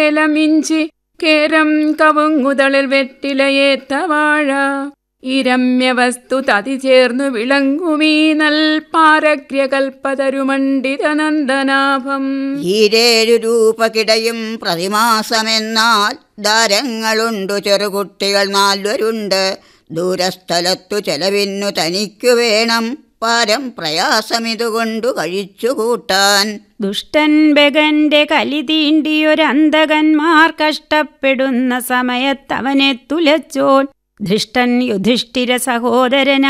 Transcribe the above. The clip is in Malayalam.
ഏലമിഞ്ചി കേരം കവുങ്ങുതളിൽ വെറ്റിലയേത്ത വാഴ ഈ രമ്യവസ്തു തതി ചേർന്നു വിളങ്ങുമീ നൽ പാരഗ്ര്യകൽപ്പതരുമണ്ഡിത നന്ദനാഭം ഈരേഴു രൂപ കിടയും പ്രതിമാസമെന്നാൽ ദാരങ്ങളുണ്ടു ചെറുകുട്ടികൾ നാൽവരുണ്ട് ദൂരസ്ഥലത്തു ചെലവിന്നു തനിക്കു വേണം പാരം പ്രയാസമിതുകൊണ്ടു കഴിച്ചുകൂട്ടാൻ ദുഷ്ടൻ ബഗന്റെ കലി തീണ്ടിയൊരന്തകന്മാർ കഷ്ടപ്പെടുന്ന സമയത്തവനെ തുലച്ചോൻ ധൃഷ്ടൻ യുധിഷ്ഠിര സഹോദരന